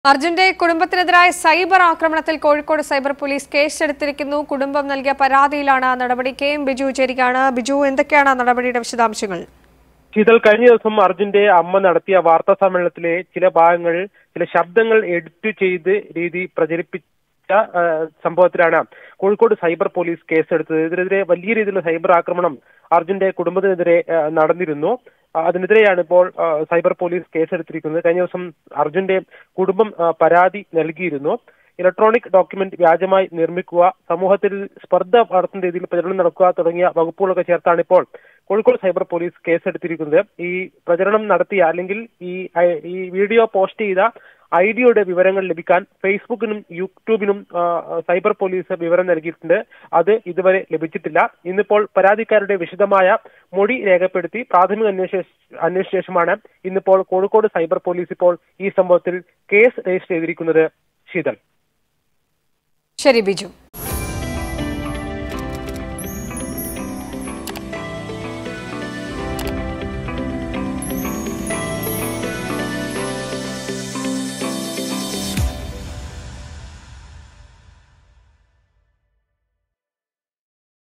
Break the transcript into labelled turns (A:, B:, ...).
A: അർജുന്റെ കുടുംബത്തിനെതിരായ സൈബർ ആക്രമണത്തിൽ Kozhikode cyber police കേസെടുത്തിരിക്കുന്നു കുടുംബം നൽകിയ പരാതിയിലാണ് നടപടി കെ എം ബിജു ചേരുകയാണ് ബിജു എന്തൊക്കെയാണ് നടപടിയുടെ വിശദാംശങ്ങൾ
B: ശീതൽ കഴിഞ്ഞ ദിവസം അർജുന്റെ അമ്മ നടത്തിയ വാർത്താ സമ്മേളനത്തിലെ ചില ഭാഗങ്ങൾ ചില ശബ്ദങ്ങൾ എഡിറ്റ് ചെയ്ത് രീതി പ്രചരിപ്പിച്ച ആ, സംഭവത്തിലാണ് കോഴിക്കോട് സൈബർ പോലീസ് കേസെടുത്തത് ഇതിനെതിരെ വലിയ രീതിയിലുള്ള സൈബർ ആക്രമണം അർജുന്റെ കുടുംബത്തിനെതിരെ ആ, നടന്നിരുന്നു ആ, അതിനെതിരെയാണ് ഇപ്പോൾ ആ, സൈബർ പോലീസ് കേസെടുത്തിരിക്കുന്നത് കഴിഞ്ഞ ദിവസം അർജുന്റെ കുടുംബം ആ, പരാതി നൽകിയിരുന്നു ഇലക്ട്രോണിക് ഡോക്യുമെന്റ് വ്യാജമായി നിർമ്മിക്കുക സമൂഹത്തിൽ സ്പർദ്ധ വളർത്തുന്ന രീതിയിൽ പ്രചരണം നടക്കുക തുടങ്ങിയ വകുപ്പുകളൊക്കെ ചേർത്താണ് ഇപ്പോൾ കോഴിക്കോട് സൈബർ പോലീസ് കേസെടുത്തിരിക്കുന്നത് ഈ പ്രചരണം നടത്തിയ അല്ലെങ്കിൽ ഈ ഐ- ഈ വീഡിയോ പോസ്റ്റ് ചെയ്ത ഐ ഡിയുടെ വിവരങ്ങൾ ലഭിക്കാൻ ഫേസ്ബുക്കിനും യൂട്യൂബിനും ആ, സൈബർ പോലീസ് വിവരം നൽകിയിട്ടുണ്ട് അത് ഇതുവരെ ലഭിച്ചിട്ടില്ല ഇന്നിപ്പോൾ പരാതിക്കാരുടെ വിശദമായ മൊഴി രേഖപ്പെടുത്തി പ്രാഥമിക അന്വേഷണ അന്വേഷണ ശേഷമാണ് ഇന്നിപ്പോൾ കോഴിക്കോട് സൈബർ പോലീസ് ഇപ്പോൾ ഈ സംഭവത്തിൽ കേസ് രജിസ്റ്റർ ചെയ്തിരിക്കുന്നത് ശീതൽ
A: ശരി ബിജു